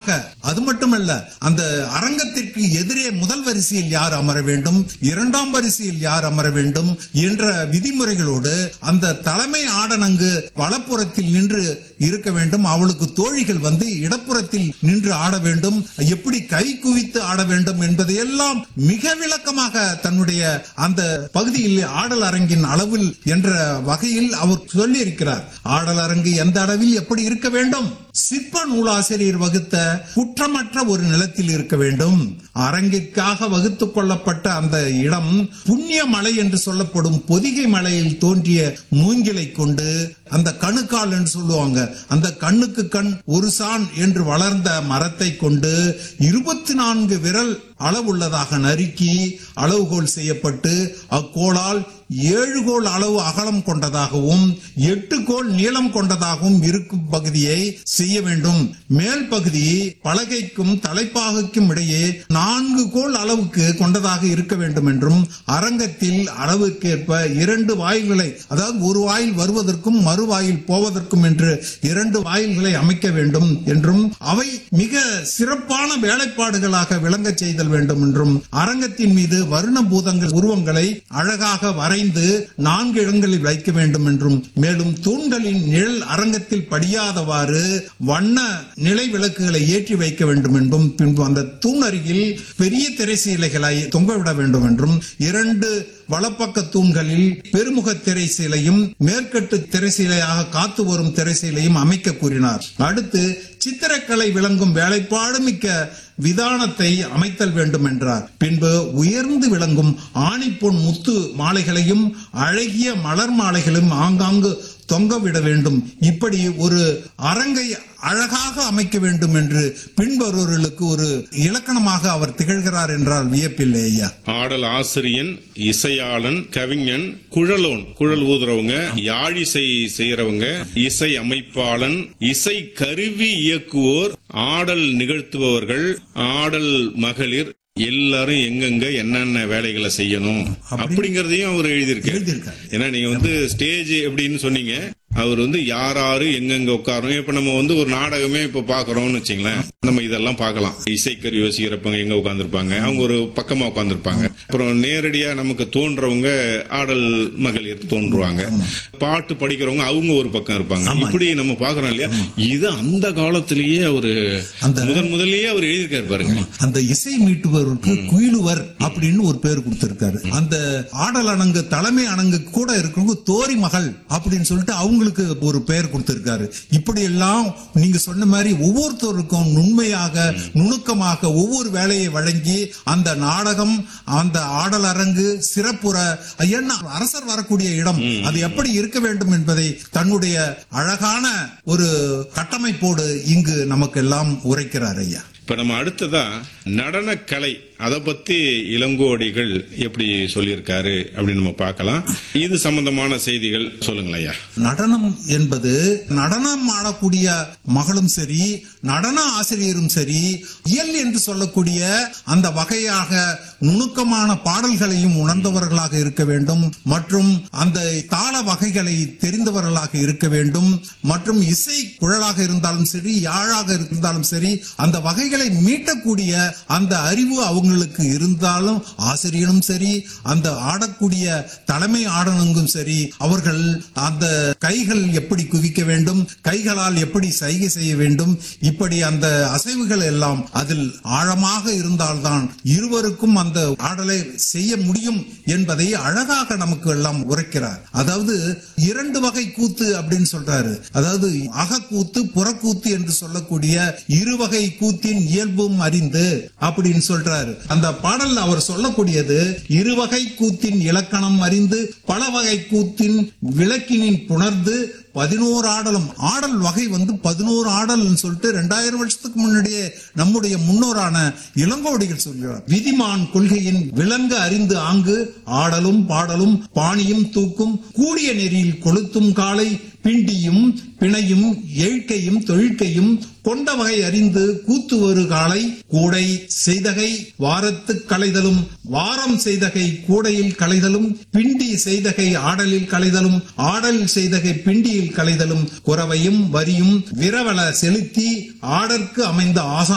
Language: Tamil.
முறையாக அது மட்டுமல்ல அந்த அரங்கத்திற்கு எதிரே முதல் வரிசையில் யார் அமர வேண்டும் இரண்டாம் வரிசையில் யார் அமர வேண்டும் என்ற விதிமுறைகளோடு அந்த தலைமை ஆடனங்கு வலப்புறத்தில் நின்று இருக்க வேண்டும் அவளுக்கு தோழிகள் வந்து இடப்புறத்தில் நின்று ஆட வேண்டும் எப்படி கை குவித்து ஆட வேண்டும் என்பதையெல்லாம் மிக விளக்கமாக தன்னுடைய அந்த பகுதியில் ஆடல் அரங்கின் அளவில் என்ற வகையில் அவர் சொல்லியிருக்கிறார் ஆடல் அரங்கு எந்த அளவில் எப்படி இருக்க வேண்டும் சிற்ப நூலாசிரியர் வகுத்த குற்றமற்ற ஒரு நிலத்தில் இருக்க வேண்டும் அரங்கிற்காக வகுத்துக் கொள்ளப்பட்ட அந்த இடம் புண்ணிய மலை என்று சொல்லப்படும் பொதிகை மலையில் தோன்றிய மூங்கிலை கொண்டு அந்த கணுக்கால் என்று சொல்லுவாங்க அந்த கண்ணுக்கு கண் ஒரு சான் என்று வளர்ந்த மரத்தை கொண்டு இருபத்தி நான்கு விரல் அளவுள்ளதாக நறுக்கி அளவுகோல் செய்யப்பட்டு அக்கோளால் ஏழு கோல் அளவு அகலம் கொண்டதாகவும் எட்டு கோல் நீளம் கொண்டதாகவும் இருக்கும் பகுதியை செய்ய வேண்டும் மேல் பகுதி பலகைக்கும் தலைப்பாகைக்கும் இடையே நான்கு கோல் அளவுக்கு கொண்டதாக இருக்க வேண்டும் என்றும் அரங்கத்தில் அளவுக்கேற்ப இரண்டு வாயில்களை அதாவது ஒரு வாயில் வருவதற்கும் மறுவாயில் போவதற்கும் என்று இரண்டு வாயில்களை அமைக்க வேண்டும் என்றும் அவை மிக சிறப்பான வேலைப்பாடுகளாக விளங்கச் செய்தல் வேண்டும் என்றும் அரங்கத்தின் மீது வர்ண பூதங்கள் உருவங்களை அழகாக வரைந்து நான்கு இடங்களில் வைக்க வேண்டும் என்றும் மேலும் தூண்களின் நிழல் அரங்கத்தில் படியாதவாறு வண்ண நிலை விளக்குகளை ஏற்றி வைக்க வேண்டும் என்றும் பின்பு அந்த தூண் அருகில் பெரிய திரைசீலைகளை தொங்கவிட வேண்டும் என்றும் இரண்டு வலப்பக்க தூண்களில் பெருமுக திரைசீலையும் மேற்கட்டு திரைசீலையாக காத்து வரும் திரைசீலையும் அமைக்க கூறினார் அடுத்து சித்திரக்கலை விளங்கும் வேலைப்பாடு மிக்க விதானத்தை அமைத்தல் வேண்டும் என்றார் பின்பு உயர்ந்து விளங்கும் ஆணிப்பொன் முத்து மாலைகளையும் அழகிய மலர் மாலைகளும் ஆங்காங்கு தொங்கவிட வேண்டும் இப்படி ஒரு அரங்கை அழகாக அமைக்க வேண்டும் என்று பின்வருவர்களுக்கு ஒரு இலக்கணமாக அவர் திகழ்கிறார் என்றால் வியப்பில்லை ஐயா ஆடல் ஆசிரியன் இசையாளன் கவிஞன் குழலோன் குழல் ஊதுறவங்க யாழிசை செய்யறவங்க இசை அமைப்பாளன் இசை கருவி இயக்குவோர் ஆடல் நிகழ்த்துபவர்கள் ஆடல் மகளிர் எல்லாரும் எங்கெங்க என்னென்ன வேலைகளை செய்யணும் அப்படிங்கறதையும் அவர் எழுதியிருக்காரு எழுதியிருக்கார் ஏன்னா நீங்க வந்து ஸ்டேஜ் எப்படின்னு சொன்னீங்க அவர் வந்து யார் யாரு எங்கெங்க உட்காரணும் இப்ப நம்ம வந்து ஒரு நாடகமே இப்ப பாக்குறோம்னு வச்சுங்களேன் நம்ம இதெல்லாம் பார்க்கலாம் இசைக்கருவி யோசிக்கிறப்பங்க எங்க உட்காந்துருப்பாங்க அவங்க ஒரு பக்கமா உட்காந்துருப்பாங்க அப்புறம் நேரடியா நமக்கு தோன்றவங்க ஆடல் மகளிர் தோன்றுவாங்க பாட்டு படிக்கிறவங்க அவங்க ஒரு பக்கம் இருப்பாங்க இப்படி நம்ம பாக்குறோம் இல்லையா இது அந்த காலத்திலேயே அவரு அந்த- முதன் முதல்லயே அவர் எழுதியிருக்காரு பாருங்க அந்த இசை மீட்டுபவருக்கு குயிலுவர் அப்படின்னு ஒரு பேர் கொடுத்திருக்காரு அந்த ஆடல் அணங்கு தலைமை அணங்கு கூட இருக்கிறவங்க தோரி மகள் அப்படின்னு சொல்லிட்டு அவங்களுக்கு ஒரு பெயர் கொடுத்திருக்காரு இப்படி எல்லாம் நீங்க சொன்ன மாதிரி ஒவ்வொருத்தருக்கும் நுண்மையாக நுணுக்கமாக ஒவ்வொரு வேலையை வழங்கி அந்த நாடகம் அந்த ஆடல் அரங்கு சிறப்புற என்ன அரசர் வரக்கூடிய இடம் அது எப்படி இருக்க வேண்டும் என்பதை தன்னுடைய அழகான ஒரு கட்டமைப்போடு இங்கு நமக்கு எல்லாம் உரைக்கிறார் ஐயா இப்ப நம்ம அடுத்ததா நடனக்கலை அத பத்தி இளங்கோடிகள் எப்படி சொல்லியிருக்காரு அப்படின்னு நம்ம பார்க்கலாம் இது சம்பந்தமான செய்திகள் சொல்லுங்களேன் ஐயா நடனம் என்பது நடனம் ஆடக்கூடிய மகளும் சரி நடன ஆசிரியரும் சரி இயல் என்று சொல்லக்கூடிய அந்த வகையாக நுணுக்கமான பாடல்களையும் உணர்ந்தவர்களாக இருக்க வேண்டும் மற்றும் அந்த தாள வகைகளை தெரிந்தவர்களாக இருக்க வேண்டும் மற்றும் இசை குழலாக இருந்தாலும் சரி யாழாக இருந்தாலும் சரி அந்த வகைகளை மீட்டக்கூடிய அந்த அறிவு அவங்களுக்கு இருந்தாலும் ஆசிரியனும் சரி அந்த ஆடக்கூடிய தலைமை ஆடனங்கும் சரி அவர்கள் அந்த கைகள் எப்படி குவிக்க வேண்டும் கைகளால் எப்படி சைகை செய்ய வேண்டும் இப்படி அந்த அசைவுகள் எல்லாம் அதில் ஆழமாக இருந்தால்தான் இருவருக்கும் அந்த ஆடலை செய்ய முடியும் என்பதை அழகாக நமக்கு எல்லாம் உரைக்கிறார் அதாவது இரண்டு வகை கூத்து அப்படின்னு சொல்றாரு அதாவது அகக்கூத்து புறக்கூத்து என்று சொல்லக்கூடிய இருவகை கூத்தின் இயல்பும் அறிந்து அப்படின்னு சொல்றாரு அந்த பாடல்ல அவர் சொல்லக்கூடியது இருவகை கூத்தின் இலக்கணம் அறிந்து பல வகை கூத்தின் விளக்கினின் புணர்ந்து பதினோரு ஆடலும் ஆடல் வகை வந்து பதினோரு ஆடல்னு சொல்லிட்டு ரெண்டாயிரம் வருஷத்துக்கு முன்னாடியே நம்முடைய முன்னோரான இளங்கோடிகள் சொல்கிறார் விதிமான் கொள்கையின் விளங்க அறிந்து ஆங்கு ஆடலும் பாடலும் பாணியும் தூக்கும் கூடிய நெறியில் கொளுத்தும் காலை பிண்டியும் பிணையும் எழுக்கையும் தொழிற்கையும் கொண்ட வகை அறிந்து கூத்து ஒரு காலை கூடை செய்தகை வாரத்து களைதலும் வாரம் செய்தகை கூடையில் களைதலும் பிண்டி செய்தகை ஆடலில் களைதலும் ஆடல் செய்தகை பிண்டியில் களைதலும் குறவையும் வரியும் விரவல செலுத்தி ஆடற்கு அமைந்த ஆசா